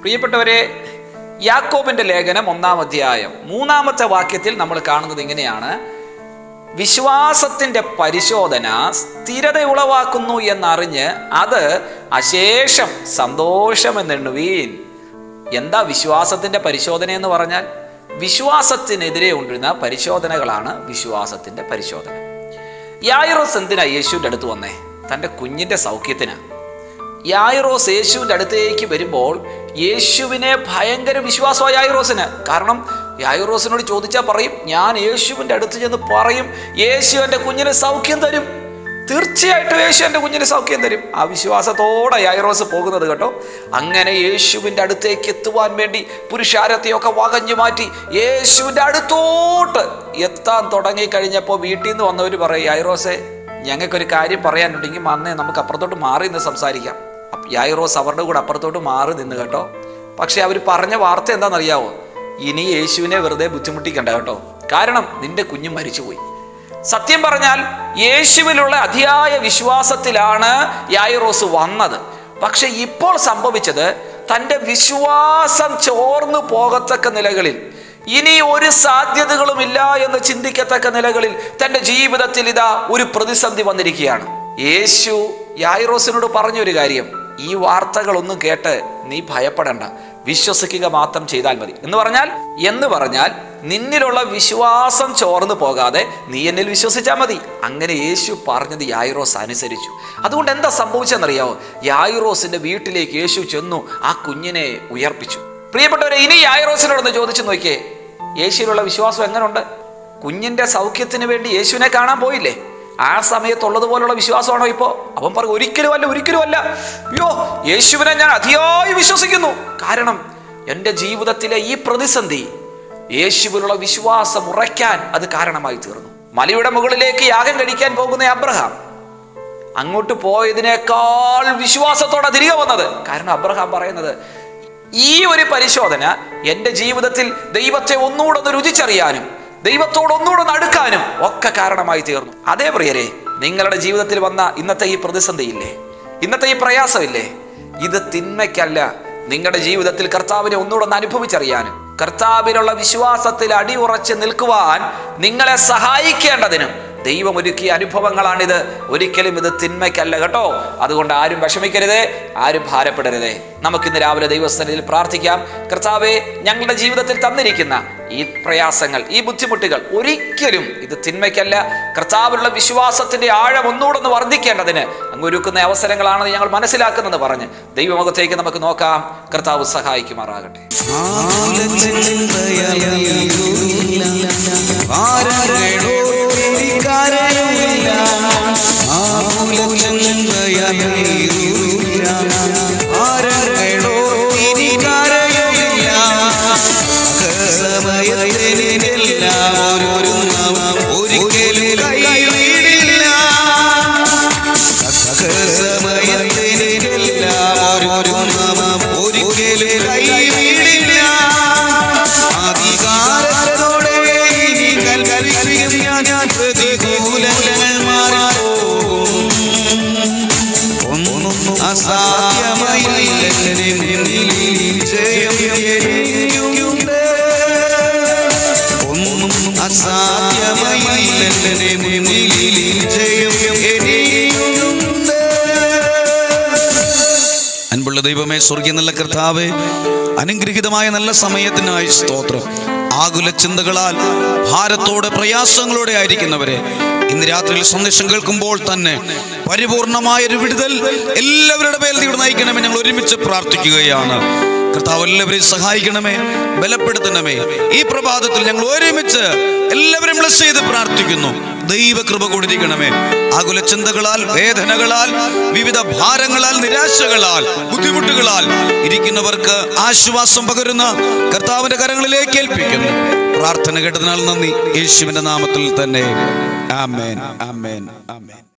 പ്രിയപ്പെട്ടവരെ യാക്കോബിന്റെ ലേഖനം ഒന്നാം അധ്യായം മൂന്നാമത്തെ വാക്യത്തിൽ നമ്മൾ കാണുന്നത് ഇങ്ങനെയാണ് വിശ്വാസത്തിന്റെ പരിശോധന സ്ഥിരത ഉളവാക്കുന്നു എന്നറിഞ്ഞ് അത് അശേഷം സന്തോഷമെന്നെണ്ണുവീൻ എന്താ വിശ്വാസത്തിന്റെ പരിശോധന എന്ന് പറഞ്ഞാൽ വിശ്വാസത്തിനെതിരെ ഉണ്ടിരുന്ന പരിശോധനകളാണ് വിശ്വാസത്തിന്റെ പരിശോധന യായിറോസ് എന്തിനാ യേശുവിൻ്റെ അടുത്ത് വന്നേ തൻ്റെ കുഞ്ഞിൻ്റെ സൗഖ്യത്തിനാ യായിറോസ് യേശുവിൻ്റെ അടുത്തേക്ക് വരുമ്പോൾ യേശുവിനെ ഭയങ്കര വിശ്വാസമായ യായിറോസിന് കാരണം യായിറോസിനോട് ചോദിച്ചാൽ പറയും ഞാൻ യേശുവിൻ്റെ അടുത്ത് ചെന്ന് പറയും യേശു എൻ്റെ കുഞ്ഞിന് സൗഖ്യം തരും തീർച്ചയായിട്ടും യേശു എൻ്റെ കുഞ്ഞിന് സൗഖ്യം തരും ആ വിശ്വാസത്തോടെ യായിറോസ് പോകുന്നത് കേട്ടോ അങ്ങനെ യേശുവിൻ്റെ അടുത്തേക്ക് എത്തുവാൻ വേണ്ടി പുരുഷാരത്തെയൊക്കെ വകഞ്ഞു മാറ്റി യേശുവിൻ്റെ അടുത്തോട്ട് എത്താൻ തുടങ്ങി കഴിഞ്ഞപ്പോൾ വീട്ടിൽ നിന്ന് വന്നവർ പറയും യായിറോസെ ഞങ്ങൾക്കൊരു കാര്യം പറയാനുണ്ടെങ്കിൽ വന്നേ നമുക്ക് അപ്പുറത്തോട്ട് മാറി നിന്ന് സംസാരിക്കാം അപ്പ- യായിറോസ് അവരുടെ കൂടെ അപ്പുറത്തോട്ട് മാറി നിന്ന് കേട്ടോ പക്ഷെ അവർ പറഞ്ഞ വാർത്ത എന്താണെന്നറിയാവോ ഇനി യേശുവിനെ വെറുതെ ബുദ്ധിമുട്ടിക്കണ്ട കേട്ടോ കാരണം നിന്റെ കുഞ്ഞ് മരിച്ചുപോയി സത്യം പറഞ്ഞാൽ യേശുവിലുള്ള അതിയായ വിശ്വാസത്തിലാണ് യായിറോസ് വന്നത് പക്ഷെ ഇപ്പോൾ സംഭവിച്ചത് തൻ്റെ വിശ്വാസം ചോർന്നു പോകത്തക്ക നിലകളിൽ ഇനി ഒരു സാധ്യതകളുമില്ല എന്ന് ചിന്തിക്കത്തക്ക നിലകളിൽ തൻ്റെ ജീവിതത്തിൽ ഇതാ ഒരു പ്രതിസന്ധി വന്നിരിക്കുകയാണ് യേശു യായിറോസിനോട് പറഞ്ഞൊരു കാര്യം ഈ വാർത്തകളൊന്നും കേട്ട് നീ ഭയപ്പെടണ്ട വിശ്വസിക്കുക മാത്രം ചെയ്താൽ മതി എന്ന് പറഞ്ഞാൽ എന്ന് പറഞ്ഞാൽ നിന്നിലുള്ള വിശ്വാസം ചോർന്നു പോകാതെ നീ എന്നിൽ വിശ്വസിച്ചാൽ മതി അങ്ങനെ യേശു പറഞ്ഞത് യായിറോസ് അനുസരിച്ചു അതുകൊണ്ട് എന്താ സംഭവിച്ചെന്നറിയാവോ യായിറോസിന്റെ വീട്ടിലേക്ക് യേശു ചെന്നു ആ കുഞ്ഞിനെ ഉയർപ്പിച്ചു പ്രിയപ്പെട്ടവരെ ഇനി യായിറോസിനോടൊന്ന് ചോദിച്ചു നോക്കിയേ യേശുവിലുള്ള വിശ്വാസം എങ്ങനെയുണ്ട് കുഞ്ഞിന്റെ സൗഖ്യത്തിന് വേണ്ടി യേശുവിനെ കാണാൻ പോയില്ലേ ആ സമയത്തുള്ളതുപോലുള്ള വിശ്വാസമാണോ ഇപ്പോൾ അവൻ പറയും ഒരിക്കലും അല്ല ഒരിക്കലും അല്ല അയ്യോ യേശുവിനെ ഞാൻ അതിയായി വിശ്വസിക്കുന്നു കാരണം എൻ്റെ ജീവിതത്തിലെ ഈ പ്രതിസന്ധി യേശുവിലുള്ള വിശ്വാസം ഉറയ്ക്കാൻ അത് കാരണമായി തീർന്നു മലയുടെ മുകളിലേക്ക് യാഗം കഴിക്കാൻ പോകുന്ന അബ്രഹാം അങ്ങോട്ട് പോയതിനേക്കാൾ വിശ്വാസത്തോടെ തിരികെ വന്നത് കാരണം അബ്രഹാം പറയുന്നത് ഈ ഒരു പരിശോധന എൻ്റെ ജീവിതത്തിൽ ദൈവത്തെ ഒന്നുകൂടെ ഒന്ന് രുചിച്ചറിയാനും ദൈവത്തോട് ഒന്നുകൂടെ ഒന്ന് അടുക്കാനും ഒക്കെ കാരണമായി തീർന്നു അതേ പ്രിയരെ നിങ്ങളുടെ ജീവിതത്തിൽ വന്ന ഇന്നത്തെ ഈ പ്രതിസന്ധിയില്ലേ ഇന്നത്തെ ഈ പ്രയാസമില്ലേ ഇത് തിന്മയ്ക്കല്ല നിങ്ങളുടെ ജീവിതത്തിൽ കർത്താവിനെ ഒന്നുകൂടെ ഒന്ന് അനുഭവിച്ചറിയാനും കർത്താവിനുള്ള വിശ്വാസത്തിൽ അടിയുറച്ച് നിൽക്കുവാൻ നിങ്ങളെ സഹായിക്കേണ്ടതിനും ദൈവം ഒരുക്കിയ അനുഭവങ്ങളാണിത് ഒരിക്കലും ഇത് തിന്മയ്ക്കല്ല കേട്ടോ അതുകൊണ്ട് ആരും വിഷമിക്കരുത് ആരും ഭാരപ്പെടരുതേ നമുക്കിന്ന് രാവിലെ ദൈവസ്ഥനിൽ പ്രാർത്ഥിക്കാം കർത്താവെ ഞങ്ങളുടെ ജീവിതത്തിൽ തന്നിരിക്കുന്ന ഈ പ്രയാസങ്ങൾ ഈ ബുദ്ധിമുട്ടുകൾ ഒരിക്കലും ഇത് തിന്മയ്ക്കല്ല കർത്താവിലുള്ള വിശ്വാസത്തിന്റെ ആഴം ഒന്നുകൂടെ ഒന്ന് വർദ്ധിക്കേണ്ടതിന് അങ്ങ് ഒരുക്കുന്ന അവസരങ്ങളാണെന്ന് ഞങ്ങൾ മനസ്സിലാക്കുന്നെന്ന് പറഞ്ഞ് ദൈവമുഖത്തേക്ക് നമുക്ക് നോക്കാം കർത്താവ് സഹായിക്കുമാറാകട്ടെ ഒരിക്കലും കൈവിടില്ല ഒരിക്കലും കൈവിടില്ല അധികാരത്തോടെ ഇനി കൽപ്പിക്കും ഞാൻ ഞാൻ പ്രതികൂലങ്ങൾ മാറിപ്പോകും ഒന്നും അസാധ്യമായില്ല ജയം എനിക്കുണ്ട് ഒന്നും അസാധ്യമായില്ല ജയം എനിക്കുണ്ട് അൻപുള്ള ദൈവമേ സ്വർഗീയ നല്ല കർത്താവേ അനുഗ്രഹീതമായ നല്ല സമയത്തിനായി സ്തോത്രം ആകുല ചിന്തകളാൽ ഭാരത്തോടെ പ്രയാസങ്ങളോടെ ആയിരിക്കുന്നവരെ ഇന്ന് രാത്രിയിൽ സന്ദേശം കേൾക്കുമ്പോൾ തന്നെ പരിപൂർണമായ ഒരു വിടുതൽ എല്ലാവരുടെ പേരിൽ ഇവിടെ നയിക്കണമേ ഞങ്ങൾ ഒരുമിച്ച് പ്രാർത്ഥിക്കുകയാണ് കർത്താവ് എല്ലാവരെയും സഹായിക്കണമേ ബലപ്പെടുത്തണമേ ഈ പ്രഭാതത്തിൽ ഞങ്ങൾ ഒരുമിച്ച് എല്ലാവരും ബ്ലസ് ചെയ്ത് പ്രാർത്ഥിക്കുന്നു ദൈവകൃപ കൊടുത്തിരിക്കണമേ ആകുല ചിന്തകളാൽ വേദനകളാൽ വിവിധ ഭാരങ്ങളാൽ നിരാശകളാൽ ബുദ്ധിമുട്ടുകളാൽ ഇരിക്കുന്നവർക്ക് ആശ്വാസം പകരുന്ന കർത്താവിന്റെ കരങ്ങളിലേക്ക് ഏൽപ്പിക്കുന്നു പ്രാർത്ഥന കേട്ടതിനാൽ നന്ദി യേശുവിന്റെ നാമത്തിൽ തന്നെ ആമേൻ ആമേൻ ആമേൻ